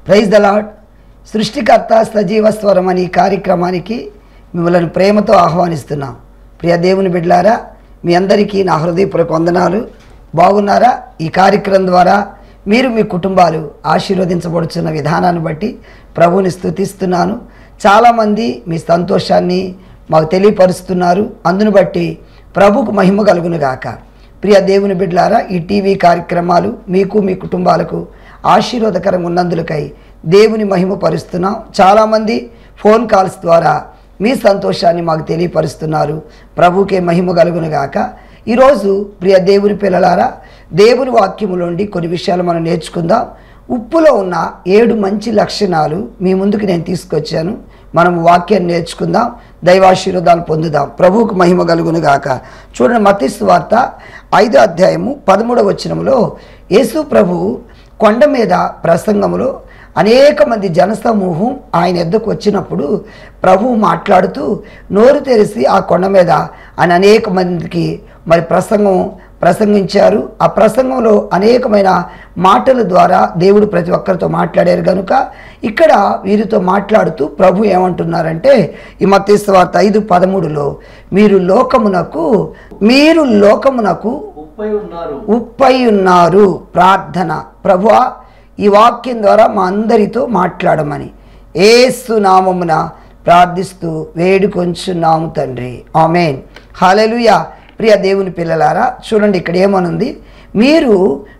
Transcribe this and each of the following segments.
Praise the lord సృష్టికర్త సజీవ స్వరం అనే ఈ కార్యక్రమానికి మిమ్మల్ని ప్రేమతో ఆహ్వానిస్తున్నాం ప్రియ దేవుని బిడ్డలారా మీ అందరికీ నా హృదయపూర్వక వందనాలు బాగున్నారా ఈ కార్యక్రమం ద్వారా మీరు మీ కుటుంబాలు ఆశీర్వదించబడుచున్న విధానాన్ని బట్టి ప్రభువుని స్తుతిస్తున్నాను చాలామంది మీ సంతోషాన్ని మాకు తెలియపరుస్తున్నారు అందును బట్టి ప్రభుకు మహిమ కలుగును గాక ప్రియ దేవుని బిడ్డలారా ఈ టీవీ కార్యక్రమాలు మీకు మీ కుటుంబాలకు ఆశీర్వాదకరంగా ఉన్నందులకై దేవుని మహిమ పరుస్తున్నాం చాలామంది ఫోన్ కాల్స్ ద్వారా మీ సంతోషాన్ని మాకు తెలియపరుస్తున్నారు ప్రభుకే మహిమ కలుగును గాక ఈరోజు ప్రియ దేవుని పిల్లలారా దేవుని వాక్యములోండి కొన్ని విషయాలు మనం నేర్చుకుందాం ఉప్పులో ఉన్న ఏడు మంచి లక్షణాలు మీ ముందుకు నేను తీసుకొచ్చాను మనం వాక్యాన్ని నేర్చుకుందాం దైవాశీర్వాదాలు పొందుదాం ప్రభువుకు మహిమ కలుగును గాక చూడండి మతిస్తు వార్త ఐదో అధ్యాయము పదమూడవ వచనంలో యేసు ప్రభు కొండ మీద ప్రసంగములో అనేక మంది జనసమూహం ఆయన ఎద్దకు వచ్చినప్పుడు ప్రభువు మాట్లాడుతూ నోరు తెరిచి ఆ కొండ మీద ఆయన అనేక మందికి మరి ప్రసంగం ప్రసంగించారు ఆ ప్రసంగంలో అనేకమైన మాటల ద్వారా దేవుడు ప్రతి ఒక్కరితో మాట్లాడారు కనుక ఇక్కడ వీరితో మాట్లాడుతూ ప్రభు ఏమంటున్నారంటే ఈ మత్తేసు వార్త ఐదు పదమూడులో మీరు లోకమునకు మీరు లోకమునకు ముప్పై ఉన్నారు ఉప్పై ఉన్నారు ప్రార్థన ప్రభువా ఈ వాక్యం ద్వారా మా అందరితో మాట్లాడమని ఏసు నామమున ప్రార్థిస్తూ వేడుకొంచున్నాము తండ్రి ఆమెన్ హల్లెలూయా ప్రియ దేవుని పిల్లలారా చూడండి ఇక్కడ ఏమనుంది మీరు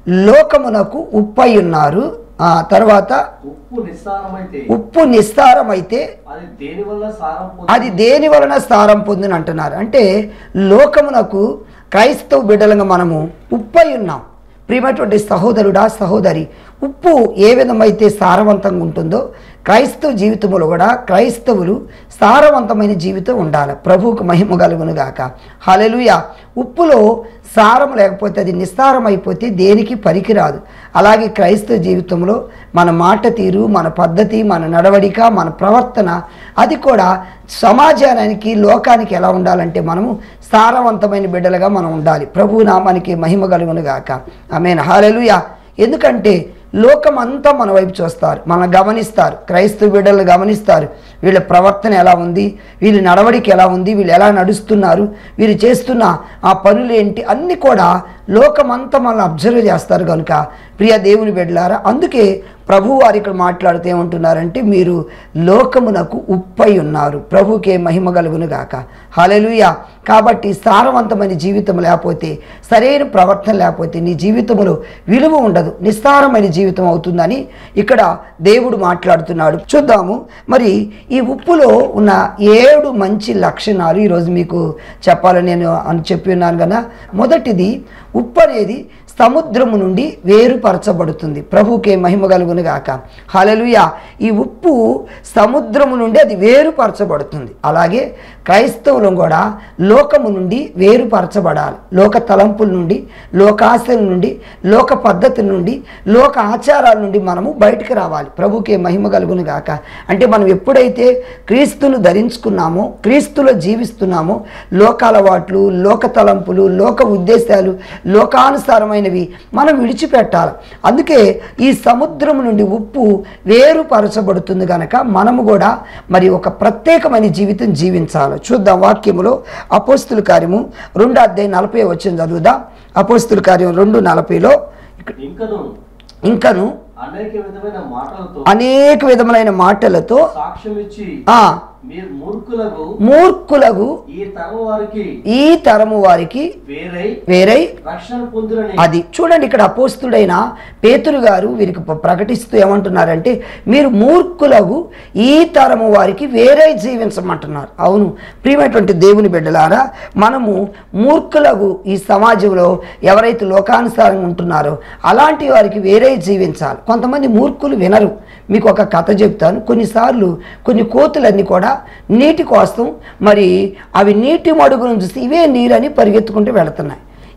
లోకమునకు ఉప్పై ఉన్నారు ఆ తర్వాత ఉప్పు నిస్సారమైతే ఉప్పు నిస్తారమైతే అది దేని వల్ల సారం పొంది అది దేని వలన సారం పొందిన అంటున్నారు అంటే లోకమునకు క్రైస్తవ బిడ్డలుగా మనము ఉప్పై ఉన్నాం ప్రియమైనటువంటి సహోదరుడా సహోదరి ఉప్పు ఏ విధమైతే సారవంతంగా ఉంటుందో క్రైస్తవ జీవితంలో కూడా క్రైస్తవులు సారవంతమైన జీవితం ఉండాలి ప్రభువుకు మహిమ కలుగును గాక హలెలుయ ఉప్పులో సారం లేకపోతే అది నిస్సారం అయిపోతే దేనికి పనికిరాదు అలాగే క్రైస్తవ జీవితంలో మన మాట తీరు మన పద్ధతి మన నడవడిక మన ప్రవర్తన అది కూడా సమాజానికి లోకానికి ఎలా ఉండాలంటే మనము సారవంతమైన బిడ్డలుగా మనం ఉండాలి ప్రభు నామానికి మహిమ కలుగును గాక ఆమెన్ హాలెలుయ ఎందుకంటే లోకం అంతా మన వైపు చూస్తారు మనం గమనిస్తారు క్రైస్తవ బిడ్డలు గమనిస్తారు వీళ్ళ ప్రవర్తన ఎలా ఉంది వీళ్ళ నడవడిక ఎలా ఉంది వీళ్ళు ఎలా నడుస్తున్నారు వీళ్ళు చేస్తున్న ఆ పనులు ఏంటి అన్నీ కూడా లోకమంతా మనల్ని అబ్జర్వ్ చేస్తారు కనుక ప్రియ దేవుని బిడ్డలారా అందుకే ప్రభు వారు ఇక్కడ మాట్లాడుతూ ఏమంటున్నారంటే మీరు లోకమునకు ఉప్పై ఉన్నారు ప్రభుకే మహిమ కలుగును గాక హలెలుయ కాబట్టి సారవంతమైన జీవితం లేకపోతే సరైన ప్రవర్తన లేకపోతే నీ జీవితంలో విలువ ఉండదు నిస్సారమైన జీవితం అవుతుందని ఇక్కడ దేవుడు మాట్లాడుతున్నాడు చూద్దాము మరి ఈ ఉప్పులో ఉన్న ఏడు మంచి లక్షణాలు ఈరోజు మీకు చెప్పాలని నేను అని చెప్పి ఉన్నాను కదా మొదటిది ఉప్పు అనేది సముద్రము నుండి వేరుపరచబడుతుంది ప్రభుకే మహిమ కలుగును గాక హలలుయ ఈ ఉప్పు సముద్రము నుండి అది వేరుపరచబడుతుంది అలాగే క్రైస్తవులం కూడా లోకము నుండి వేరుపరచబడాలి లోక తలంపుల నుండి లోకాశల నుండి లోక పద్ధతుల నుండి లోక ఆచారాల నుండి మనము బయటకు రావాలి ప్రభుకే మహిమ కలుగును గాక అంటే మనం ఎప్పుడైతే క్రీస్తును ధరించుకున్నామో క్రీస్తులో జీవిస్తున్నామో లోకాలవాట్లు లోక తలంపులు లోక ఉద్దేశాలు లోకానుసారమైనవి మనం విడిచిపెట్టాలి అందుకే ఈ సముద్రం నుండి ఉప్పు వేరుపరచబడుతుంది కనుక మనము కూడా మరి ఒక ప్రత్యేకమైన జీవితం జీవించాలి చూద్దాం వాక్యములో అపోస్తుల కార్యము రెండు అధ్యాయం నలభై వచ్చిన చదువుదాం అపోస్తుల కార్యం రెండు నలభైలో ఇంకను ఇంకను అనేక విధమైన మాటలతో అనేక విధములైన మాటలతో సాక్ష్యం ఇచ్చి ఆ మీరు మూర్ఖులకు మూర్ఖులకు ఈ తరం వారికి ఈ తరము వారికి వేరై వేరై రక్షణ పొందురని అది చూడండి ఇక్కడ అపోస్తుడైన పేతురు గారు వీరికి ప్ర- ప్రకటిస్తూ ఏమంటున్నారంటే మీరు మూర్ఖులకు ఈ తరము వారికి వేరే జీవించమంటున్నారు అవును ప్రియమైనటువంటి దేవుని బిడ్డలారా మనము మూర్ఖులకు ఈ సమాజంలో ఎవరైతే లోకానుసారంగా ఉంటున్నారో అలాంటి వారికి వేరే జీవించాలి కొంతమంది మూర్ఖులు వినరు మీకు ఒక కథ చెప్తాను కొన్నిసార్లు కొన్ని కోతులన్నీ కూడా నీటి కోసం మరి అవి నీటి మడుగును చూసి ఇవే నీరని పరిగెత్తుకుంటూ వెళుతున్నాయి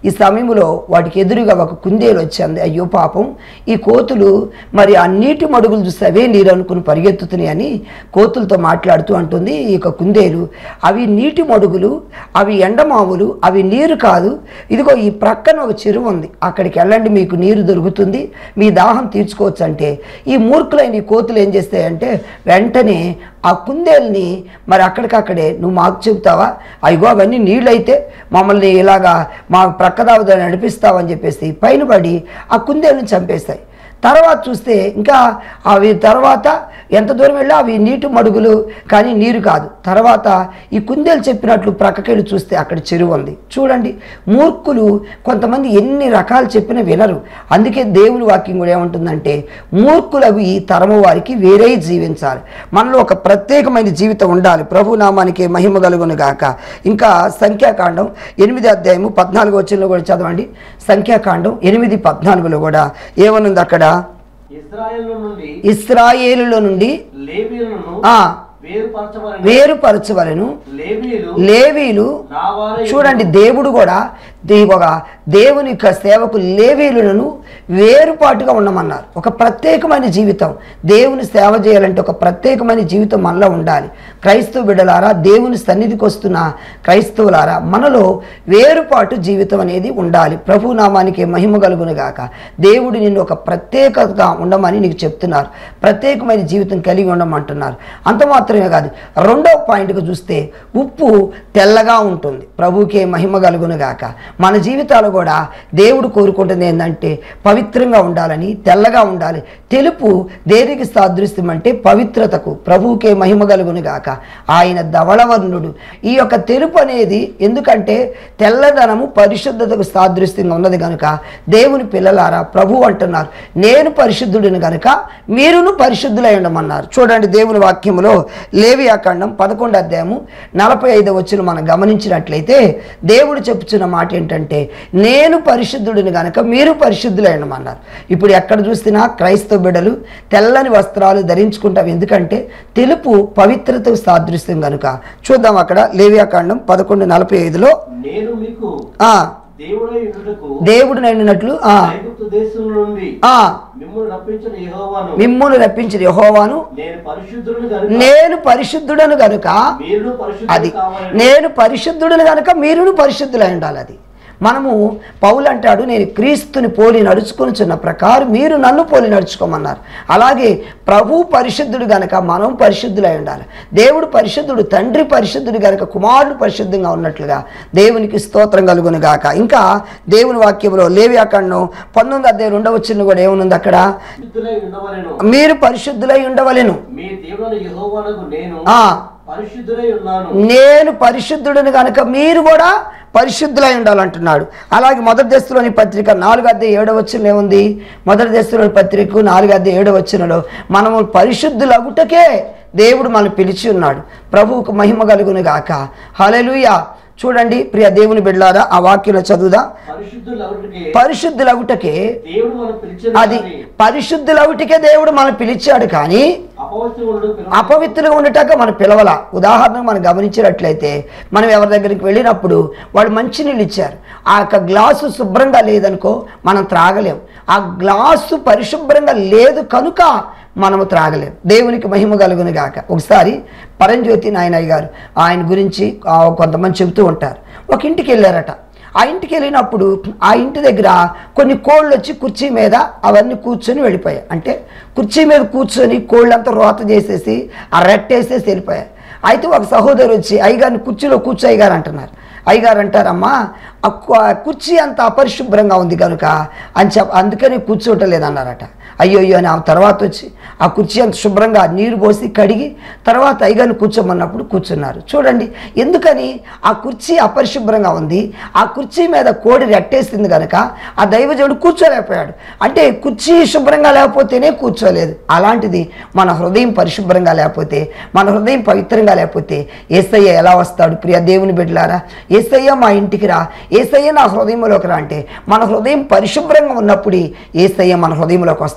ఈ సమయంలో వాటికి ఎదురుగా ఒక కుందేలు వచ్చింది అయ్యో పాపం ఈ కోతులు మరి ఆ నీటి మడుగులు చూస్తే అవే నీరు అనుకుని పరిగెత్తుతున్నాయని కోతులతో మాట్లాడుతూ అంటుంది ఈ యొక్క కుందేలు అవి నీటి మడుగులు అవి ఎండమావులు అవి నీరు కాదు ఇదిగో ఈ ప్రక్కన ఒక చెరువు ఉంది అక్కడికి వెళ్ళండి మీకు నీరు దొరుకుతుంది మీ దాహం తీర్చుకోవచ్చు అంటే ఈ మూర్ఖులైన ఈ కోతులు ఏం చేస్తాయంటే వెంటనే ఆ కుందేల్ని మరి అక్కడికక్కడే నువ్వు మాకు చెబుతావా అయ్యో అవన్నీ నీళ్ళైతే మమ్మల్ని ఇలాగా మా ప్రక్కదావదా నడిపిస్తావని చెప్పేసి పైన పడి ఆ కుందేల్ని చంపేస్తాయి తర్వాత చూస్తే ఇంకా అవి తర్వాత ఎంత దూరం వెళ్ళా అవి నీటి మడుగులు కానీ నీరు కాదు తర్వాత ఈ కుందేలు చెప్పినట్లు ప్రక్కకెళ్ళి చూస్తే అక్కడ చెరువు ఉంది చూడండి మూర్ఖులు కొంతమంది ఎన్ని రకాలు చెప్పినా వినరు అందుకే దేవుని వాక్యం కూడా ఏమంటుందంటే మూర్ఖులవి ఈ తరము వారికి వేరే జీవించాలి మనలో ఒక ప్రత్యేకమైన జీవితం ఉండాలి ప్రభు నామానికి మహిమ కలుగును గాక ఇంకా సంఖ్యాకాండం ఎనిమిది అధ్యాయము పద్నాలుగు వచ్చిన కూడా చదవండి సంఖ్యాకాండం ఎనిమిది పద్నాలుగులో కూడా ఏమనుంది అక్కడ ఇస్రాయేల్ నుండి ఇస్రాయేలులో నుండి లేవీయులను ఆ వేరుపరచబడిన వేరుపరచవలను లేవీయులు లేవీలు నా వారే చూడండి దేవుడు కూడా దే- ఒక దేవుని యొక్క సేవకు లేవీలను వేరుపాటుగా ఉండమన్నారు ఒక ప్రత్యేకమైన జీవితం దేవుని సేవ చేయాలంటే ఒక ప్రత్యేకమైన జీవితం మనలో ఉండాలి క్రైస్తవ బిడ్డలారా దేవుని సన్నిధికి వస్తున్న క్రైస్తవులారా మనలో వేరుపాటు జీవితం అనేది ఉండాలి ప్రభు నామానికి మహిమ కలుగును గాక దేవుడు నిన్ను ఒక ప్రత్యేకతగా ఉండమని నీకు చెప్తున్నారు ప్రత్యేకమైన జీవితం కలిగి ఉండమంటున్నారు అంత మాత్రమే కాదు రెండవ పాయింట్కి చూస్తే ఉప్పు తెల్లగా ఉంటుంది ప్రభుకే మహిమ కలుగును గాక మన జీవితాలు కూడా దేవుడు కోరుకుంటుంది ఏంటంటే పవిత్రంగా ఉండాలని తెల్లగా ఉండాలి తెలుపు దేనికి సాదృశ్యం అంటే పవిత్రతకు ప్రభువుకే మహిమ కలుగును గాక ఆయన ధవళవర్ణుడు ఈ యొక్క తెలుపు అనేది ఎందుకంటే తెల్లదనము పరిశుద్ధతకు సాదృశ్యంగా ఉన్నది కనుక దేవుని పిల్లలారా ప్రభు అంటున్నారు నేను పరిశుద్ధుడిని గనుక మీరును పరిశుద్ధులై ఉండమన్నారు చూడండి దేవుని వాక్యములో లేవియాకాండం పదకొండు అధ్యాయము నలభై ఐదు వచ్చిన మనం గమనించినట్లయితే దేవుడు చెప్పుచున్న మాట ఏంటంటే నేను పరిశుద్ధుడిని గనక మీరు పరిశుద్ధులై ఉండమన్నారు ఇప్పుడు ఎక్కడ చూసినా క్రైస్తవ బిడ్డలు తెల్లని వస్త్రాలు ధరించుకుంటాం ఎందుకంటే తెలుపు పవిత్రతకు సాదృశ్యం గనుక చూద్దాం అక్కడ లేవియాకాండం పదకొండు నలభై ఐదులో నేను మీకు ఆ దేవుడై ఉండుటకు దేవుడు నడినట్లు ఆ ఐగుప్తు దేశం నుండి ఆ మిమ్మల్ని రప్పించిన యెహోవాను మిమ్మును రప్పించిన యెహోవాను నేను పరిశుద్ధుడిని కనుక నేను పరిశుద్ధుడను గనుక మీరు అది పరిశుద్ధులు కావాలని నేను పరిశుద్ధుడను గనుక మీరును పరిశుద్ధులై ఉండాలి అది మనము పౌలు అంటాడు నేను క్రీస్తుని పోలి నడుచుకొనిచున్న ప్రకారం మీరు నన్ను పోలి నడుచుకోమన్నారు అలాగే ప్రభు పరిశుద్ధుడు గనక మనం పరిశుద్ధులై ఉండాలి దేవుడు పరిశుద్ధుడు తండ్రి పరిశుద్ధుడు గనక కుమారుడు పరిశుద్ధంగా ఉన్నట్లుగా దేవునికి స్తోత్రం కలుగును గాక ఇంకా దేవుని వాక్యంలో లేవి అక్కడను పంతొమ్మిది అధ్యాయం రెండవ వచ్చిన కూడా ఏముంది అక్కడ పరిశుద్ధులై ఉండవలెను మీరు పరిశుద్ధులై ఉండవలెను మీ దేవుని యెహోవానకు నేను ఆ పరిశుద్ధులై ఉన్నాను నేను పరిశుద్ధుడిని కనుక మీరు కూడా పరిశుద్ధులై ఉండాలంటున్నాడు అలాగే మొదటి దశలోని పత్రిక నాలుగు అద్దె ఏడవ వచ్చిన ఏముంది మొదటి దశలోని పత్రిక నాలుగు అద్దె ఏడవ వచ్చినలో మనము పరిశుద్ధులగుటకే దేవుడు మనం పిలిచి ఉన్నాడు ప్రభువుకు మహిమ కలుగును గాక హల్లెలూయా చూడండి ప్రియ దేవుని బిడ్డలారా ఆ వాక్యం చదువుదా పరిశుద్ధులు ఎవరికి పరిశుద్ధులగుటకే దేవుడు మనం పిలిచిన అది పరిశుద్ధులవుటికే దేవుడు మనం పిలిచాడు కానీ అపవిత్రుడు అపవిత్రంగా ఉండటాక మనం పిలవల ఉదాహరణకు మనం గమనించినట్లయితే మనం ఎవరి దగ్గరికి వెళ్ళినప్పుడు వాళ్ళు మంచినీళ్ళు ఇచ్చారు ఆ యొక్క గ్లాసు శుభ్రంగా లేదనుకో మనం త్రాగలేం ఆ గ్లాసు పరిశుభ్రంగా లేదు కనుక మనము త్రాగలేం దేవునికి మహిమ కలుగును గాక ఒకసారి పరంజ్యోతి నాయనయ్య గారు ఆయన గురించి ఆ, కొంతమంది చెబుతూ ఉంటారు ఒక ఇంటికి వెళ్ళారట ఆ ఇంటికి వెళ్ళినప్పుడు ఆ ఇంటి దగ్గర కొన్ని కోళ్ళు వచ్చి కుర్చీ మీద అవన్నీ కూర్చొని వెళ్ళిపోయాయి అంటే కుర్చీ మీద కూర్చొని కోళ్ళంతా రోత చేసేసి ఆ రెట్టేసేసి వెళ్ళిపోయాయి అయితే ఒక సహోదరు వచ్చి అయ్యగారిని కుర్చీలో కూర్చో అయ్యగారు అంటున్నారు అయ్యగారు అంటారమ్మా ఆ కు- ఆ కుర్చీ అంత అపరిశుభ్రంగా ఉంది కనుక అని చెప్ప అందుకని కూర్చోటలేదు అన్నారట అయ్యో అయ్యో అని ఆ తర్వాత వచ్చి ఆ కుర్చీ అంత శుభ్రంగా నీరు పోసి కడిగి తర్వాత అయ్యగారిని కూర్చోమన్నప్పుడు కూర్చున్నారు చూడండి ఎందుకని ఆ కుర్చీ అపరిశుభ్రంగా ఉంది ఆ కుర్చీ మీద కోడి రెట్టేసింది కనుక ఆ దైవజనుడు కూర్చోలేకపోయాడు అంటే కుర్చీ శుభ్రంగా లేకపోతేనే కూర్చోలేదు అలాంటిది మన హృదయం పరిశుభ్రంగా లేకపోతే మన హృదయం పవిత్రంగా లేకపోతే ఏసయ్య ఎలా వస్తాడు ప్రియ దేవుని బిడ్డలారా ఏసయ్య మా ఇంటికి రా ఏసయ్య నా హృదయంలోకి రా అంటే మన హృదయం పరిశుభ్రంగా ఉన్నప్పుడు ఏసయ్య మన హృదయంలోకి వస్తాడు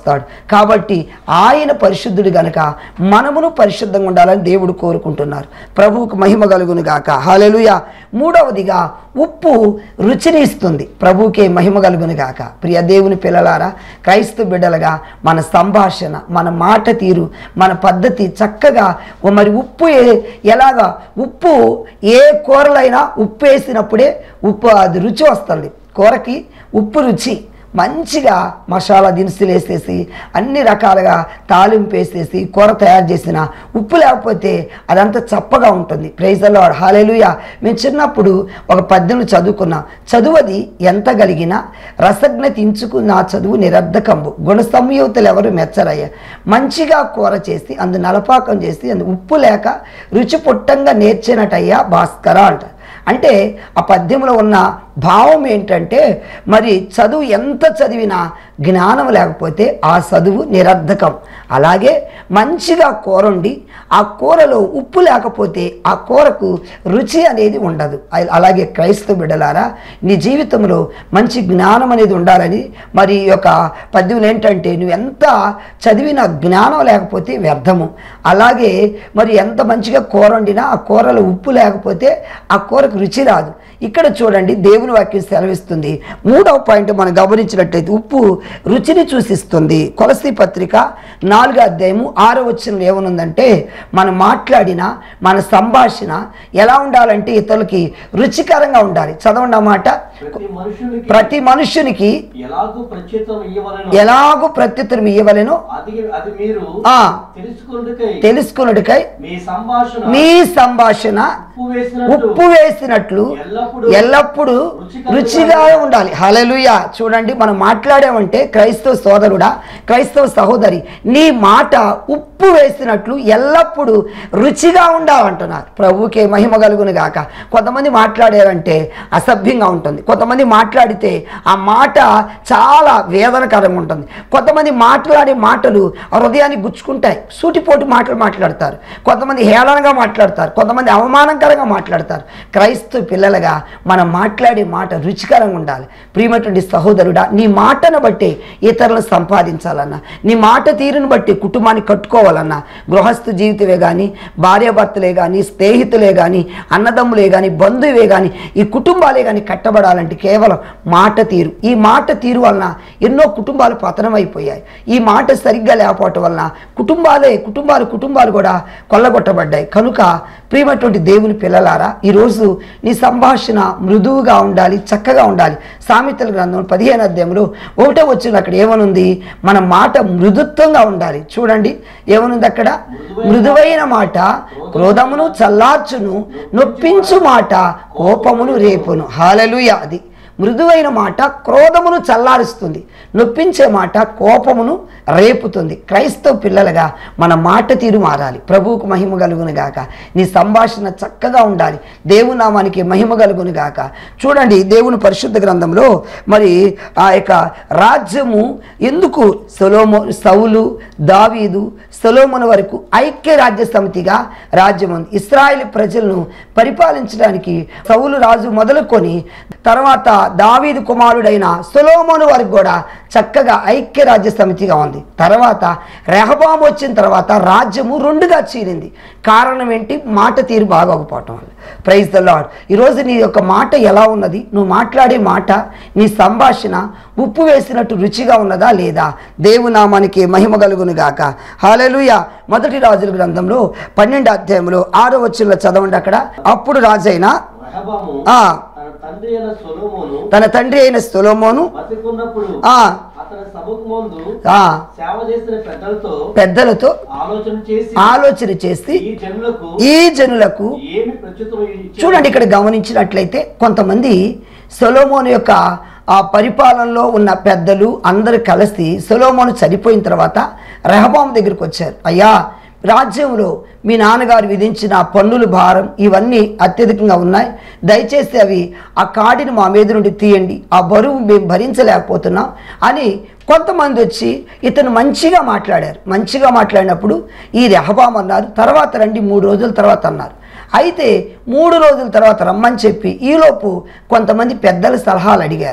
వస్తాడు కాబట్టి ఆయన పరిశుద్ధుడు గనక మనమును పరిశుద్ధంగా ఉండాలని దేవుడు కోరుకుంటున్నారు ప్రభువుకు మహిమ కలుగును గాక హాలెలుయ మూడవదిగా ఉప్పు రుచిని ఇస్తుంది ప్రభువుకే మహిమ కలుగును గాక ప్రియ దేవుని పిల్లలారా క్రైస్తవ బిడ్డలుగా మన సంభాషణ మన మాట తీరు మన పద్ధతి చక్కగా ఓ మరి ఉప్పు ఏ- ఎలాగా ఉప్పు ఏ కూరలైనా ఉప్పు వేసినప్పుడే ఉప్పు అది రుచి వస్తుంది కూరకి ఉప్పు రుచి మంచిగా మసాలా దినుసులు వేసేసి అన్ని రకాలుగా తాలింపు వేసేసి కూర తయారు చేసిన ఉప్పు లేకపోతే అదంతా చప్పగా ఉంటుంది ప్రైజల్లో హాలేలుయ మేము చిన్నప్పుడు ఒక పద్యం చదువుకున్నాం చదువది ఎంత కలిగినా రసజ్ఞత ఇంచుకున్న ఆ చదువు నిరర్ధకంబు గుణ సంయుక్తులు ఎవరు మెచ్చరయ్య మంచిగా కూర చేసి అందు నలపాకం చేసి అందు ఉప్పు లేక రుచి పుట్టంగా నేర్చినట్టయ్యా భాస్కర అంటారు అంటే ఆ పద్యంలో ఉన్న భావం ఏంటంటే మరి చదువు ఎంత చదివినా జ్ఞానం లేకపోతే ఆ చదువు నిరర్ధకం అలాగే మంచిగా కూర వండి ఆ కూరలో ఉప్పు లేకపోతే ఆ కూరకు రుచి అనేది ఉండదు అ- అలాగే క్రైస్తవ బిడ్డలారా నీ జీవితంలో మంచి జ్ఞానం అనేది ఉండాలని మరి ఈ యొక్క పద్యం ఏంటంటే నువ్వు ఎంత చదివిన జ్ఞానం లేకపోతే వ్యర్థము అలాగే మరి ఎంత మంచిగా కూర వండినా ఆ కూరలో ఉప్పు లేకపోతే ఆ కూరకు రుచి రాదు ఇక్కడ చూడండి దేవుని వాక్యం సెలవిస్తుంది మూడవ పాయింట్ మనం గమనించినట్టయితే ఉప్పు రుచిని చూసిస్తుంది కొలసి పత్రిక నాలుగో అధ్యాయము ఆరో వచ్చిన ఏమనుందంటే మనం మాట్లాడిన మన సంభాషణ ఎలా ఉండాలంటే ఇతరులకి రుచికరంగా ఉండాలి చదవండి ఆ మాట ప్రతి మనుషునికి ప్రతి మనుష్యునికి ఎలాగూ ప్రత్యేకం ఇవ్వవలెను ఎలాగూ ప్రత్యుత్తరం ఇవ్వలేనో అది అది మీరు ఆ తెలుసుకున్నకై తెలుసుకున్నట్టుకై మీ సంభాషణ మీ సంభాషణ ఉప్పు వేసినట్టు ఉప్పు వేసినట్లు ఎల్లప్పుడూ ఎల్లప్పుడూ రుచిగా ఉండాలి హలలుయ చూడండి మనం మాట్లాడామంటే క్రైస్తవ సోదరుడా క్రైస్తవ సహోదరి నీ మాట ఉప్పు వేసినట్లు ఎల్లప్పుడూ రుచిగా ఉండాలంటున్నారు ప్రభువుకే మహిమ కలుగును గాక కొంతమంది మాట్లాడారంటే అసభ్యంగా ఉంటుంది కొంతమంది మాట్లాడితే ఆ మాట చాలా వేదనకరంగా ఉంటుంది కొంతమంది మాట్లాడే మాటలు హృదయాన్ని గుచ్చుకుంటాయి సూటిపోటి మాటలు మాట్లాడతారు కొంతమంది హేళనగా మాట్లాడతారు కొంతమంది అవమానకరంగా మాట్లాడతారు క్రైస్తవ పిల్లలుగా మనం మాట్లాడే మాట రుచికరంగా ఉండాలి ప్రియమైనటువంటి సహోదరుడా నీ మాటను బట్టి ఇతరులను సంపాదించాలన్నా నీ మాట తీరును బట్టి కుటుంబాన్ని కట్టుకోవాలన్నా గృహస్థు జీవితమే కానీ భార్యాభర్తలే కానీ స్నేహితులే కానీ అన్నదమ్ములే కానీ బంధువే కానీ ఈ కుటుంబాలే కానీ కట్టబడాలంటే కేవలం మాట తీరు ఈ మాట తీరు వలన ఎన్నో కుటుంబాలు పతనమైపోయాయి ఈ మాట సరిగ్గా లేకపోవటం వలన కుటుంబాలే కుటుంబాలు కుటుంబాలు కూడా కొల్లగొట్టబడ్డాయి కనుక ప్రియమైనటువంటి దేవుని పిల్లలారా ఈరోజు నీ సంభాషణ మృదువుగా ఉండాలి చక్కగా ఉండాలి సామెతల గ్రంథం పదిహేను అధ్యాయంలో ఒకటో వచ్చిన అక్కడ ఏమనుంది మన మాట మృదుత్వంగా ఉండాలి చూడండి ఏమనుంది అక్కడ మృదువైన మాట క్రోధమును చల్లార్చును నొప్పించు మాట కోపమును రేపును హాలలుయ అది మృదువైన మాట క్రోధమును చల్లారుస్తుంది నొప్పించే మాట కోపమును రేపుతుంది క్రైస్తవ పిల్లలుగా మన మాట తీరు మారాలి ప్రభువుకు మహిమ కలుగును గాక నీ సంభాషణ చక్కగా ఉండాలి దేవుని నామానికి మహిమ కలుగును గాక చూడండి దేవుని పరిశుద్ధ గ్రంథంలో మరి ఆ యొక్క రాజ్యము ఎందుకు సొలోమో సౌలు దావీదు సొలోమోను వరకు ఐక్య రాజ్య సమితిగా రాజ్యం ఉంది ఇస్రాయేల్ ప్రజలను పరిపాలించడానికి సౌలు రాజు మొదలుకొని తర్వాత దావీదు కుమారుడైన సొలోమోను వరకు కూడా చక్కగా ఐక్య రాజ్య సమితిగా ఉంది తర్వాత రెహబాము వచ్చిన తర్వాత రాజ్యము రెండుగా చీలింది కారణం ఏంటి మాట తీరు బాగోకపోవటం వల్ల ప్రైజ్ ద లాడ్ ఈరోజు నీ యొక్క మాట ఎలా ఉన్నది నువ్వు మాట్లాడే మాట నీ సంభాషణ ఉప్పు వేసినట్టు రుచిగా ఉన్నదా లేదా దేవునామానికి మహిమ కలుగును గాక హాలెలుయ మొదటి రాజుల గ్రంథంలో పన్నెండు అధ్యాయంలో ఆరో వచ్చిన చదవండి అక్కడ అప్పుడు రాజైన రెహబాము ఆ, తన తండ్రి అయిన సొలొమోను తన తండ్రి అయిన సొలొమోను బతికున్నప్పుడు ఆ, అతని సభకు ముందు ఆ, సేవ చేసిన పెద్దలతో పెద్దలతో ఆలోచన చేసి ఆలోచన చేసి ఈ జనులకు ఈ జనులకు ఏమి ప్రత్యుతం ఇచ్చారు? చూడండి ఇక్కడ గమనించినట్లయితే కొంతమంది సొలోమోను యొక్క ఆ పరిపాలనలో ఉన్న పెద్దలు అందరూ కలిసి సొలోమోను చనిపోయిన తర్వాత రెహబాము దగ్గరికి వచ్చారు అయ్యా రాజ్యంలో మీ నాన్నగారు విధించిన పన్నుల భారం ఇవన్నీ అత్యధికంగా ఉన్నాయి దయచేసి అవి ఆ కాడిని మా మీద నుండి తీయండి ఆ బరువు మేము భరించలేకపోతున్నాం అని కొంతమంది వచ్చి ఇతను మంచిగా మాట్లాడారు మంచిగా మాట్లాడినప్పుడు ఈ రెహబాం అన్నారు తర్వాత రండి మూడు రోజుల తర్వాత అన్నారు అయితే మూడు రోజుల తర్వాత రమ్మని చెప్పి ఈలోపు కొంతమంది పెద్దల సలహాలు అడిగారు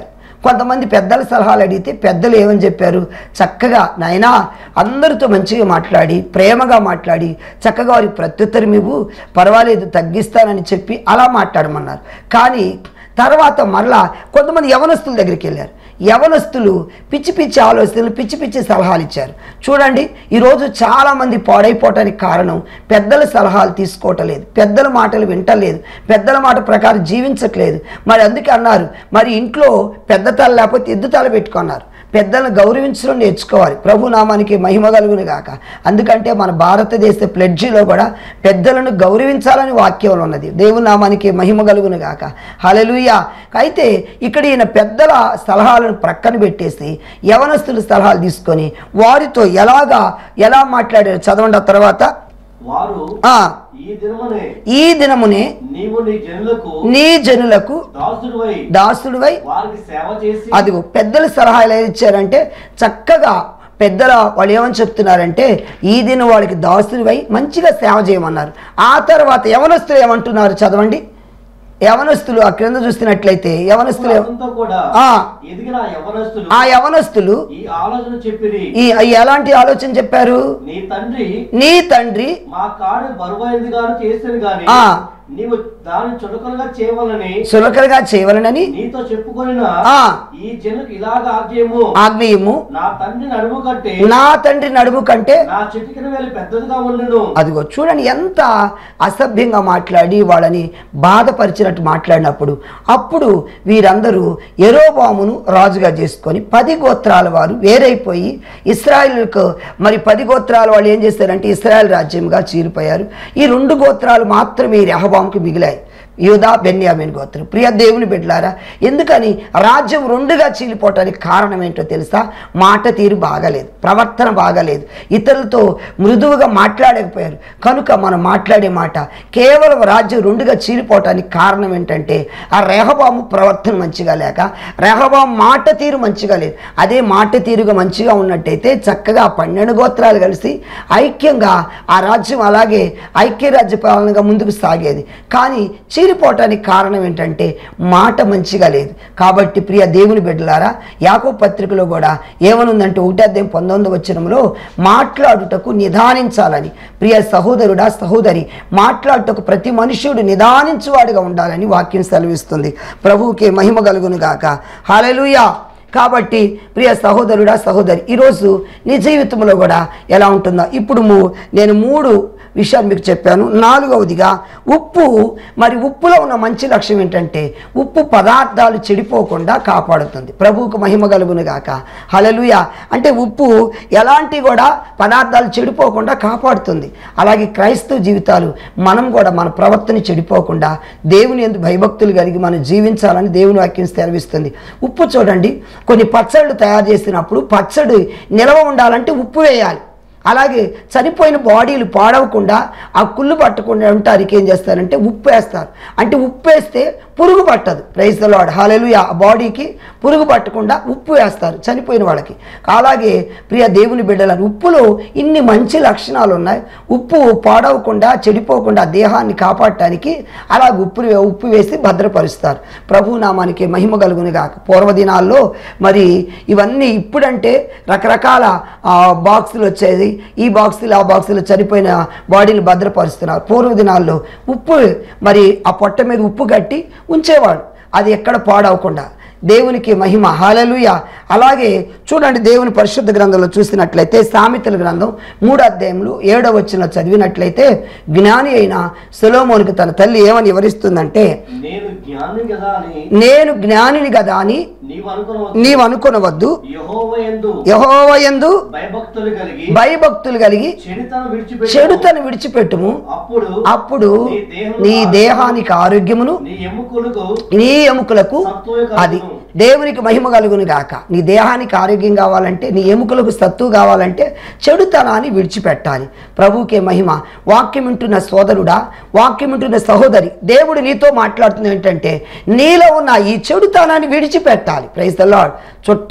కొంతమంది పెద్దల సలహాలు అడిగితే పెద్దలు ఏమని చెప్పారు చక్కగా నాయనా అందరితో మంచిగా మాట్లాడి ప్రేమగా మాట్లాడి చక్కగా వారికి ప్రత్యుత్తరం ఇవ్వు పర్వాలేదు తగ్గిస్తానని చెప్పి అలా మాట్లాడమన్నారు కానీ తర్వాత మరలా కొంతమంది యవనస్తుల దగ్గరికి వెళ్ళారు యవనస్తులు పిచ్చి పిచ్చి ఆలోచనలు పిచ్చి పిచ్చి సలహాలు ఇచ్చారు చూడండి ఈరోజు చాలామంది పాడైపోవటానికి కారణం పెద్దల సలహాలు తీసుకోవటలేదు పెద్దల మాటలు వింటలేదు పెద్దల మాట ప్రకారం జీవించట్లేదు మరి అందుకే అన్నారు మరి ఇంట్లో పెద్ద తల లేకపోతే ఎద్దు తల పెట్టుకున్నారు పెద్దలను గౌరవించడం నేర్చుకోవాలి ప్రభు నామానికి మహిమ కలుగును గాక అందుకంటే మన భారతదేశ ప్లెడ్జిలో కూడా పెద్దలను గౌరవించాలని వాక్యంలో ఉన్నది దేవుని నామానికి మహిమ కలుగును గాక హలలుయ అయితే ఇక్కడ ఈయన పెద్దల సలహాలను ప్రక్కన పెట్టేసి యవనస్తుల సలహాలు తీసుకొని వారితో ఎలాగా ఎలా మాట్లాడారు చదవండి ఆ తర్వాత వారు ఆ, ఈ దినమునే ఈ దినమునే నీవు నీ జనులకు నీ జనులకు దాసుడువై దాసుడివై వారికి సేవ చేసి అదిగో పెద్దల సలహాలు ఏది ఇచ్చారంటే చక్కగా పెద్దల వాళ్ళు ఏమని చెప్తున్నారంటే ఈ దిన వాళ్ళకి దాసుడివై మంచిగా సేవ చేయమన్నారు ఆ తర్వాత యవనస్తులు ఏమంటున్నారు చదవండి యవనస్తులు ఆ క్రింద చూస్తున్నట్లయితే యవనస్తులు ఏమ- అతనితో కూడా ఆ. ఎదిగిన యవనస్తులు ఆ యవనస్తులు ఈ ఆలోచన చెప్పిరి ఈ ఈ ఎలాంటి ఆలోచన చెప్పారు నీ తండ్రి నీ తండ్రి మా కాడు బరువైంది గాను చేసిన గాని ఆ. నీవు దాన్ని చులకలుగా చేయవాలని సులకలుగా చేయవలనని నీతో చెప్పుకొనిన ఆ. ఈ జనులకు ఇలాగ ఆజ్ఞయము ఆగ్నేయము నా తండ్రి నడుము కంటే నా తండ్రి నడుము కంటే నా చిటికిన వేలు పెద్దదిగా ఉండును అదిగో చూడండి ఎంత అసభ్యంగా మాట్లాడి వాళ్ళని బాధపరిచినట్టు మాట్లాడినప్పుడు అప్పుడు వీరందరూ ఎరోబామును రాజుగా చేసుకొని పది గోత్రాల వారు వేరైపోయి ఇస్రాయిల్కు మరి పది గోత్రాల వాళ్ళు ఏం చేశారంటే ఇస్రాయల్ రాజ్యంగా చీలిపోయారు ఈ రెండు గోత్రాలు మాత్రమే ఈ రెహబాంకి మిగిలాయి యూదా బెన్యామిన్ గోత్రం ప్రియ దేవుని బిడ్డలారా ఎందుకని రాజ్యం రెండుగా చీలిపోవటానికి కారణం ఏంటో తెలుసా మాట తీరు బాగాలేదు ప్రవర్తన బాగాలేదు ఇతరులతో మృదువుగా మాట్లాడకపోయారు కనుక మనం మాట్లాడే మాట కేవలం రాజ్యం రెండుగా చీలిపోవటానికి కారణం ఏంటంటే ఆ రెహబాము ప్రవర్తన మంచిగా లేక రెహబాము మాట తీరు మంచిగా లేదు అదే మాట తీరుగా మంచిగా ఉన్నట్టయితే చక్కగా ఆ పన్నెండు గోత్రాలు కలిసి ఐక్యంగా ఆ రాజ్యం అలాగే ఐక్యరాజ్య పాలనగా ముందుకు సాగేది కానీ చీలిపోవటానికి కారణం ఏంటంటే మాట మంచిగా లేదు కాబట్టి ప్రియ దేవుని బిడ్డలారా యాకో పత్రికలో కూడా ఏమనుందంటే ఒకటి అధ్యాయం పంతొమ్మిది వచ్చినంలో మాట్లాడుటకు నిదానించాలని ప్రియ సహోదరుడా సహోదరి మాట్లాడుటకు ప్రతి మనుష్యుడు నిదానించువాడుగా ఉండాలని వాక్యం సెలవిస్తుంది ప్రభువుకే మహిమ కలుగును గాక హల్లెలూయా కాబట్టి ప్రియ సహోదరుడా సహోదరి ఈరోజు నీ జీవితంలో కూడా ఎలా ఉంటుందో ఇప్పుడు ము- నేను మూడు విషయాలు మీకు చెప్పాను నాలుగవదిగా ఉప్పు మరి ఉప్పులో ఉన్న మంచి లక్ష్యం ఏంటంటే ఉప్పు పదార్థాలు చెడిపోకుండా కాపాడుతుంది ప్రభువుకు మహిమ కలుగును గాక హలలుయ అంటే ఉప్పు ఎలాంటి కూడా పదార్థాలు చెడిపోకుండా కాపాడుతుంది అలాగే క్రైస్తవ జీవితాలు మనం కూడా మన ప్రవర్తన చెడిపోకుండా దేవుని ఎందు భయభక్తులు కలిగి మనం జీవించాలని దేవుని వాక్యం సెలవిస్తుంది ఉప్పు చూడండి కొన్ని పచ్చళ్ళు తయారు చేసినప్పుడు పచ్చడి నిల్వ ఉండాలంటే ఉప్పు వేయాలి అలాగే చనిపోయిన బాడీలు పాడవకుండా ఆ కుళ్ళు పట్టకుండా ఉంటారికి ఏం చేస్తారంటే ఉప్పు వేస్తారు అంటే ఉప్పు వేస్తే పురుగు పట్టదు ప్రైజ్ లాడ్ హాలెలు ఆ బాడీకి పురుగు పట్టకుండా ఉప్పు వేస్తారు చనిపోయిన వాళ్ళకి అలాగే ప్రియ దేవుని బిడ్డలను ఉప్పులో ఇన్ని మంచి లక్షణాలు ఉన్నాయి ఉప్పు పాడవకుండా చెడిపోకుండా దేహాన్ని కాపాడటానికి అలా ఉప్పు ఉప్పు వేసి భద్రపరుస్తారు ప్రభు నామానికి మహిమ కలుగును గాక పూర్వదినాల్లో మరి ఇవన్నీ ఇప్పుడంటే రకరకాల ఆ, బాక్సులు వచ్చేది ఈ బాక్సులు ఆ బాక్సులు చనిపోయిన బాడీని భద్రపరుస్తున్నారు పూర్వదినాల్లో ఉప్పు మరి ఆ పొట్ట మీద ఉప్పు కట్టి ఉంచేవాడు అది ఎక్కడ పాడవకుండా దేవునికి మహిమ హాలలుయ అలాగే చూడండి దేవుని పరిశుద్ధ గ్రంథంలో చూసినట్లయితే సామెతల గ్రంథం మూడో అధ్యాయంలో ఏడో వచ్చిన చదివినట్లయితే జ్ఞాని అయిన సులోమోనికి తన తల్లి ఏమని వివరిస్తుందంటే నేను జ్ఞాని కదా అని నేను జ్ఞానిని కదా అని నీవు అనుకునవచ్చు నీవు అనుకునవద్దు యహోవయందు యహోవయందు భయభక్తులు కలిగి భయభక్తులు కలిగి చెడుతను విడిచిపెట్టి చెడుతను విడిచిపెట్టుము అప్పుడు అప్పుడు నీ దేహము నీ దేహానికి ఆరోగ్యమును నీ ఎముకలకు నీ ఎముకలకు సత్తువ అది కలుగును. దేవునికి మహిమ కలుగును గాక నీ దేహానికి ఆరోగ్యం కావాలంటే నీ ఎముకలకు సత్తు కావాలంటే చెడుతనాన్ని విడిచిపెట్టాలి ప్రభువుకే మహిమ వాక్యం వింటున్న సోదరుడా వాక్యం వింటున్న సహోదరి దేవుడు నీతో మాట్లాడుతుంది ఏంటంటే నీలో ఉన్న ఈ చెడుతనాన్ని విడిచిపెట్టాలి ప్రైజ్ ద లార్డ్ చుట్ట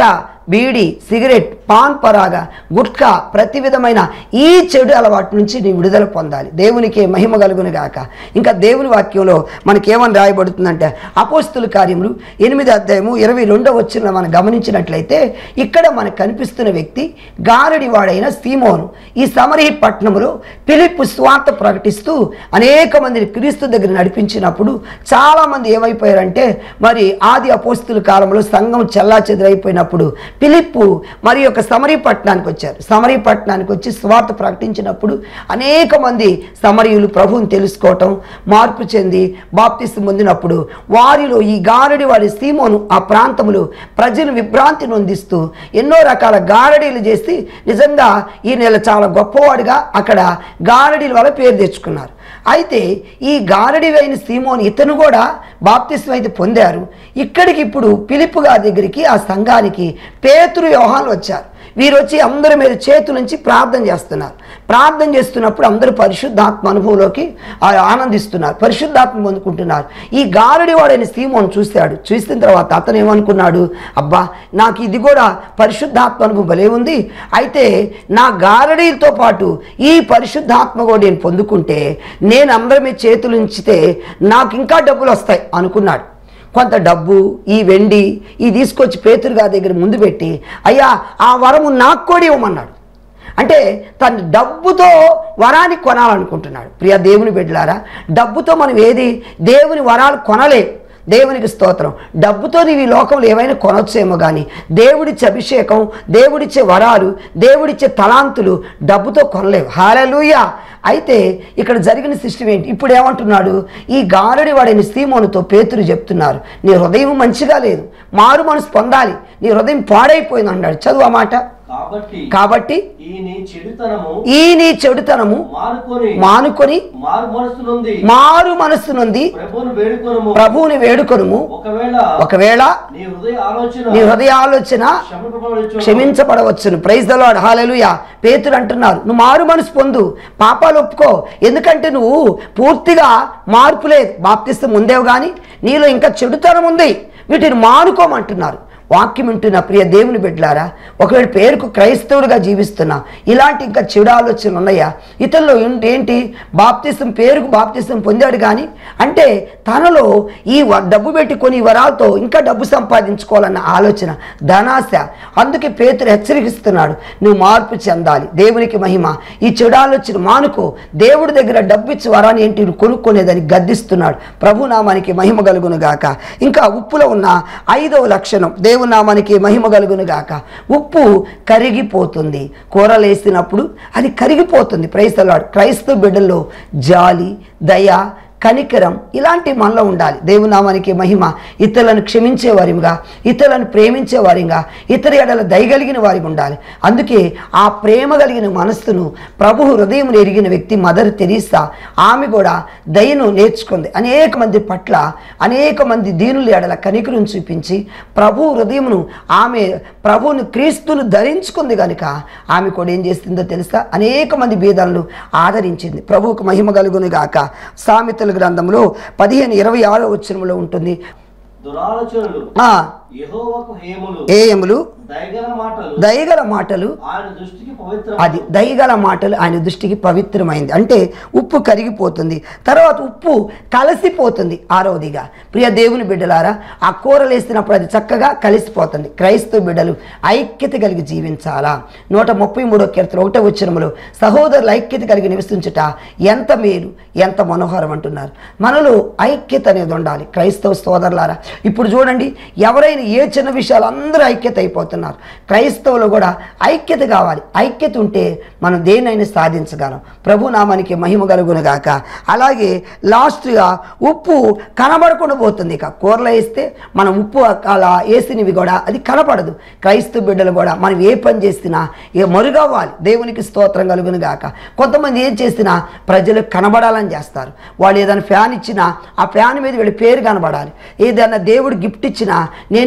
బీడి సిగరెట్ పాన్ పరాగ గుట్కా ప్రతి విధమైన ఈ చెడు అలవాటు నుంచి నీ విడుదల పొందాలి దేవునికి మహిమ కలుగును గాక ఇంకా దేవుని వాక్యంలో మనకేమని రాయబడుతుందంటే అపోస్తుల కార్యములు ఎనిమిది అధ్యాయము ఇరవై రెండో వచ్చిన మనం గమనించినట్లయితే ఇక్కడ మనకు కనిపిస్తున్న వ్యక్తి గారడి వాడైన సీమోను ఈ సమరీ పట్టణంలో పిలిప్ స్వార్థ ప్రకటిస్తూ అనేక మందిని క్రీస్తు దగ్గర నడిపించినప్పుడు చాలామంది ఏమైపోయారంటే మరి ఆది అపోస్తుల కాలంలో సంఘం చెల్లా చెదిరైపోయినప్పుడు పిలిప్పు మరి యొక్క సమరీ పట్టణానికి వచ్చారు సమరీ పట్టణానికి వచ్చి స్వార్థ ప్రకటించినప్పుడు అనేక మంది సమరీయులు ప్రభువుని తెలుసుకోవటం మార్పు చెంది బాప్తిస్తు పొందినప్పుడు వారిలో ఈ గారడి వాడి సీమోను ఆ ప్రాంతంలో ప్రజలు విభ్రాంతి నొందిస్తూ ఎన్నో రకాల గారడీలు చేసి నిజంగా ఈ నెల చాలా గొప్పవాడిగా అక్కడ గారడీల వల్ల పేరు తెచ్చుకున్నారు అయితే ఈ గారడి అయిన సీమోని ఇతను కూడా బాప్తిస్వం అయితే పొందారు ఇక్కడికి ఇప్పుడు పిలుపు గారి దగ్గరికి ఆ సంఘానికి పేతురు యోహాన్లు వచ్చారు వీరు వచ్చి అందరి మీద చేతుల నుంచి ప్రార్థన చేస్తున్నారు ప్రార్థన చేస్తున్నప్పుడు అందరూ పరిశుద్ధాత్మ అనుభవంలోకి ఆ ఆనందిస్తున్నారు పరిశుద్ధాత్మ పొందుకుంటున్నారు ఈ గారడి వాడైన సీమోను చూశాడు చూసిన తర్వాత అతను ఏమనుకున్నాడు అబ్బా నాకు ఇది కూడా పరిశుద్ధాత్మ అనుభవం భలే ఉంది అయితే నా గారడీలతో పాటు ఈ పరిశుద్ధాత్మ కూడా నేను పొందుకుంటే నేను అందరి మీద చేతులు ఉంచితే నాకు ఇంకా డబ్బులు వస్తాయి అనుకున్నాడు కొంత డబ్బు ఈ వెండి ఈ తీసుకొచ్చి పేతురు గారి దగ్గర ముందు పెట్టి అయ్యా ఆ వరము నాకు కూడా ఇవ్వమన్నాడు అంటే తన డబ్బుతో వరాన్ని కొనాలనుకుంటున్నాడు ప్రియ దేవుని బిడ్డలారా డబ్బుతో మనం ఏది దేవుని వరాలు కొనలేం దేవునికి స్తోత్రం డబ్బుతో నీవు ఈ లోకంలో ఏమైనా కొనొచ్చేమో కానీ దేవుడిచ్చే అభిషేకం దేవుడిచ్చే వరాలు దేవుడిచ్చే తలాంతులు డబ్బుతో కొనలేవు హాలూయా అయితే ఇక్కడ జరిగిన సిస్టమ్ ఏంటి ఇప్పుడు ఏమంటున్నాడు ఈ గారడి వాడిని సీమోనుతో పేతురు చెప్తున్నారు నీ హృదయం మంచిగా లేదు మారు మనసు పొందాలి నీ హృదయం పాడైపోయింది అన్నాడు చదువు ఆ మాట కాబట్టి కాబట్టి ఈ నీ చెడుతనము ఈ నీ చెడుతనము మానుకొని మానుకొని మారు మనసు నుండి మారు మనస్సు నుండి ప్రభువును వేడుకొనము ప్రభువుని వేడుకొనుము ఒకవేళ ఒకవేళ నీ హృదయ ఆలోచన నీ హృదయ ఆలోచన క్షమింపబడవచ్చు క్షమించబడవచ్చును ప్రైజ్ ద లార్డ్ హాలెలుయా పేతురు అంటున్నారు నువ్వు మారు మనసు పొందు పాపాలు ఒప్పుకో ఎందుకంటే నువ్వు పూర్తిగా మార్పు లేదు బాప్తిస్తే ముందేవు కానీ నీలో ఇంకా చెడుతనం ఉంది వీటిని మానుకోమంటున్నారు వాక్యం వింటున్న ప్రియ దేవుని బిడ్డలారా ఒకవేళ పేరుకు క్రైస్తవుడిగా జీవిస్తున్నా ఇలాంటి ఇంకా చెడు ఆలోచనలు ఉన్నాయా ఇతరులు ఏంటి- ఏంటి బాప్తిసం పేరుకు బాప్తిసం పొందాడు కానీ అంటే తనలో ఈ వ- డబ్బు పెట్టి కొన్ని వరాలతో ఇంకా డబ్బు సంపాదించుకోవాలన్న ఆలోచన ధనాశ అందుకే పేతురు హెచ్చరిస్తున్నాడు నువ్వు మార్పు చెందాలి దేవునికి మహిమ ఈ చెడు ఆలోచన మానుకో దేవుడి దగ్గర డబ్బు ఇచ్చి వరాన్ని ఏంటి నువ్వు కొనుక్కునేదని గద్దిస్తున్నాడు ప్రభు నామానికి మహిమ కలుగును గాక ఇంకా ఉప్పులో ఉన్న ఐదవ లక్షణం దేవుని నామానికి మహిమ కలుగును గాక ఉప్పు కరిగిపోతుంది కూరలు వేసినప్పుడు అది కరిగిపోతుంది క్రైస్తలాడు క్రైస్తవ బిడ్డల్లో జాలి దయ కనికరం ఇలాంటి మనలో ఉండాలి దేవునామానికి మహిమ ఇతరులను క్షమించే వారిగా ఇతరులను ప్రేమించే వారిగా ఇతర ఎడల దయగలిగిన వారికి ఉండాలి అందుకే ఆ ప్రేమ కలిగిన మనస్సును ప్రభు హృదయం ఎరిగిన వ్యక్తి మదర్ తెరీసా ఆమె కూడా దయను నేర్చుకుంది అనేక మంది పట్ల అనేక మంది దీనుల ఎడల కనికరం చూపించి ప్రభు హృదయమును ఆమె ప్రభువుని క్రీస్తును ధరించుకుంది కనుక ఆమె కూడా ఏం చేస్తుందో తెలుసా అనేక మంది బీదలను ఆదరించింది ప్రభువుకు మహిమ కలుగును గాక సామెతల గ్రంథంలో పదిహేను ఇరవై ఆరో వచ్చినములో ఉంటుంది దురాలోచనలు ఆ యెహోవాకు హేములు ఏయములు దయగల మాటలు దయగల మాటలు ఆయన దృష్టికి పవిత్ర అది దయగల మాటలు ఆయన దృష్టికి పవిత్రమైంది అంటే ఉప్పు కరిగిపోతుంది తర్వాత ఉప్పు కలిసిపోతుంది ఆరవదిగా ప్రియ దేవుని బిడ్డలారా ఆ కూరలు వేసినప్పుడు అది చక్కగా కలిసిపోతుంది క్రైస్తవ బిడ్డలు ఐక్యత కలిగి జీవించాలా నూట ముప్పై మూడో కీర్తన ఒకటో వచ్చినములో సహోదరులు ఐక్యత కలిగి నివసించుట ఎంత మేలు ఎంత మనోహరం అంటున్నారు మనలో ఐక్యత అనేది ఉండాలి క్రైస్తవ సోదరులారా ఇప్పుడు చూడండి ఎవరైనా ఏ చిన్న విషయాలు అందరూ ఐక్యత అయిపోతున్నారు క్రైస్తవులు కూడా ఐక్యత కావాలి ఐక్యత ఉంటే మనం దేనైనా సాధించగలం ప్రభు నామానికి మహిమ కలుగును గాక అలాగే లాస్ట్గా ఉప్పు కనబడకుండా పోతుంది ఇక కూరలో వేస్తే మనం ఉప్పు అలా వేసినవి కూడా అది కనపడదు క్రైస్తవ బిడ్డలు కూడా మనం ఏ పని చేసినా ఏ మరుగవ్వాలి దేవునికి స్తోత్రం కలుగును గాక కొంతమంది ఏం చేసినా ప్రజలకు కనబడాలని చేస్తారు వాళ్ళు ఏదైనా ఫ్యాన్ ఇచ్చినా ఆ ఫ్యాన్ మీద వీళ్ళ పేరు కనబడాలి ఏదైనా దేవుడు గిఫ్ట్ ఇచ్చినా నేను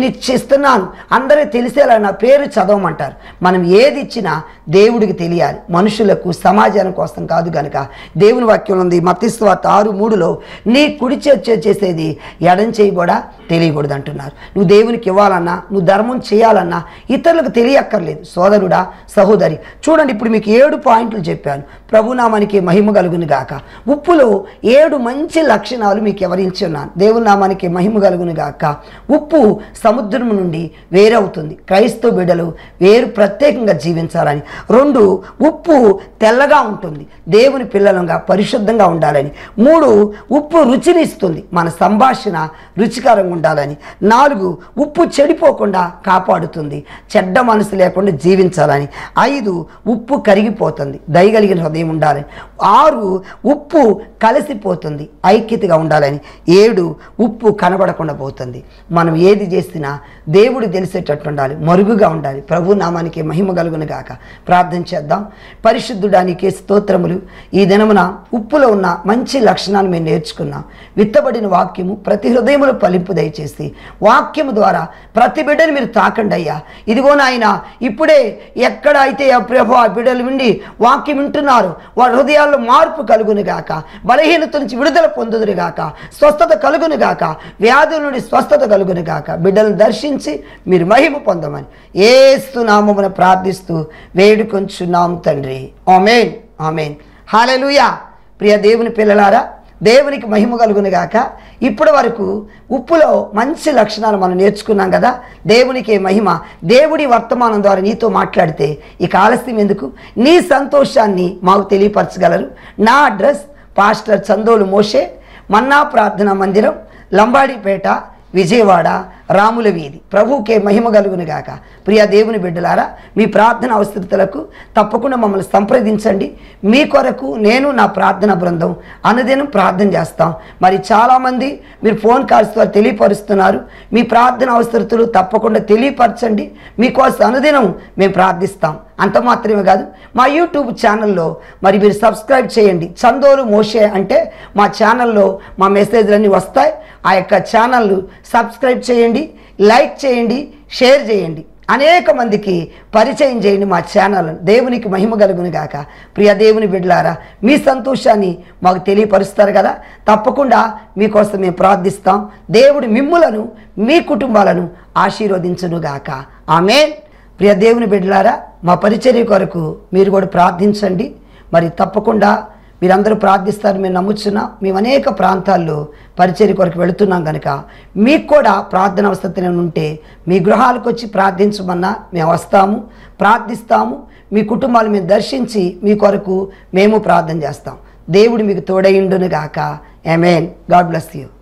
నేను ఇచ్చిస్తున్నాను అందరికీ తెలిసేలా నా పేరు చదవమంటారు మనం ఏది ఇచ్చినా దేవుడికి తెలియాలి మనుషులకు సమాజాని కోసం కాదు గనుక దేవుని వాక్యం ఉంది మత్స్వార్త ఆరు మూడులో నీ కుడి చేతి చేసేది ఎడం చేయి కూడా తెలియకూడదు అంటున్నారు నువ్వు దేవునికి ఇవ్వాలన్నా నువ్వు ధర్మం చేయాలన్నా ఇతరులకు తెలియక్కర్లేదు సోదరుడా సహోదరి చూడండి ఇప్పుడు మీకు ఏడు పాయింట్లు చెప్పాను ప్రభునామానికి మహిమ కలుగును గాక ఉప్పులో ఏడు మంచి లక్షణాలు మీకు వివరించి ఉన్నాను దేవుని నామానికి మహిమ కలుగును గాక ఉప్పు సముద్రం నుండి వేరవుతుంది క్రైస్తవ బిడ్డలు వేరు ప్రత్యేకంగా జీవించాలని రెండు ఉప్పు తెల్లగా ఉంటుంది దేవుని పిల్లలంగా పరిశుద్ధంగా ఉండాలని మూడు ఉప్పు రుచినిస్తుంది మన సంభాషణ రుచికరంగా ఉండాలని నాలుగు ఉప్పు చెడిపోకుండా కాపాడుతుంది చెడ్డ మనసు లేకుండా జీవించాలని ఐదు ఉప్పు కరిగిపోతుంది దయగలిగిన హృదయం ఉండాలని ఆరు ఉప్పు కలిసిపోతుంది ఐక్యతగా ఉండాలని ఏడు ఉప్పు కనబడకుండా పోతుంది మనం ఏది చేసినా దేవుడు తెలిసేటట్టు ఉండాలి మరుగుగా ఉండాలి ప్రభు నామానికి మహిమ కలుగును గాక ప్రార్థన చేద్దాం పరిశుద్ధుడానికి స్తోత్రములు ఈ దినమున ఉప్పులో ఉన్న మంచి లక్షణాలు మేము నేర్చుకున్నాం విత్తబడిన వాక్యము ప్రతి హృదయములో ఫలింపు దయచేసి వాక్యము ద్వారా ప్రతి బిడ్డని మీరు తాకండి అయ్యా ఇదిగో నాయన ఇప్పుడే ఎక్కడ అయితే ఆ ప్రభు ఆ బిడ్డలు విండి వాక్యం వింటున్నారు వారి హృదయాల్లో మార్పు కలుగును గాక బలహీనత నుంచి విడుదల పొందుదురు గాక స్వస్థత కలుగును గాక వ్యాధుల నుండి స్వస్థత కలుగును గాక బిడ్డలను దర్శించి మీరు మహిమ పొందమని ఏస్తు నామమున ప్రార్థిస్తూ వేడుకొంచున్నాం తండ్రి ఆమెన్ ఆమెన్ హాలెలూయా ప్రియ దేవుని పిల్లలారా దేవునికి మహిమ కలుగును గాక ఇప్పటి వరకు ఉప్పులో మంచి లక్షణాలు మనం నేర్చుకున్నాం కదా దేవునికి మహిమ దేవుడి వర్తమానం ద్వారా నీతో మాట్లాడితే ఇక ఆలస్యం ఎందుకు నీ సంతోషాన్ని మాకు తెలియపరచగలరు నా అడ్రస్ పాస్టర్ చందోలు మోషే మన్నా ప్రార్థనా మందిరం లంబాడిపేట విజయవాడ రాముల వీధి ప్రభువుకే మహిమ కలుగును గాక ప్రియ దేవుని బిడ్డలారా మీ ప్రార్థన అవసరతలకు తప్పకుండా మమ్మల్ని సంప్రదించండి మీ కొరకు నేను నా ప్రార్థన బృందం అనుదినం ప్రార్థన చేస్తాం మరి చాలామంది మీరు ఫోన్ కాల్స్ ద్వారా తెలియపరుస్తున్నారు మీ ప్రార్థన అవసరతలు తప్పకుండా తెలియపరచండి మీకోసం అనుదినం మేము ప్రార్థిస్తాం అంత మాత్రమే కాదు మా యూట్యూబ్ ఛానల్లో మరి మీరు సబ్స్క్రైబ్ చేయండి చందోలు మోషే అంటే మా ఛానల్లో మా మెసేజ్లన్నీ వస్తాయి ఆ యొక్క ఛానల్ సబ్స్క్రైబ్ చేయండి లైక్ చేయండి షేర్ చేయండి అనేక మందికి పరిచయం చేయండి మా ఛానల్ దేవునికి మహిమ కలుగును గాక ప్రియ దేవుని బిడ్డలారా మీ సంతోషాన్ని మాకు తెలియపరుస్తారు కదా తప్పకుండా మీకోసం మేము ప్రార్థిస్తాం దేవుడు మిమ్ములను మీ కుటుంబాలను ఆశీర్వదించును గాక ఆమె ప్రియ దేవుని బిడ్డలారా మా పరిచర్య కొరకు మీరు కూడా ప్రార్థించండి మరి తప్పకుండా మీరందరూ ప్రార్థిస్తారు మేము నమ్ముచున్నాం మేము అనేక ప్రాంతాల్లో పరిచర్య కొరకు వెళుతున్నాం కనుక మీకు కూడా ప్రార్థన అవసరం ఉంటే మీ గృహాలకు వచ్చి ప్రార్థించమన్నా మేము వస్తాము ప్రార్థిస్తాము మీ కుటుంబాలు మేము దర్శించి మీ కొరకు మేము ప్రార్థన చేస్తాం దేవుడు మీకు తోడయిండును గాక ఎమేన్ గాడ్ బ్లెస్ యూ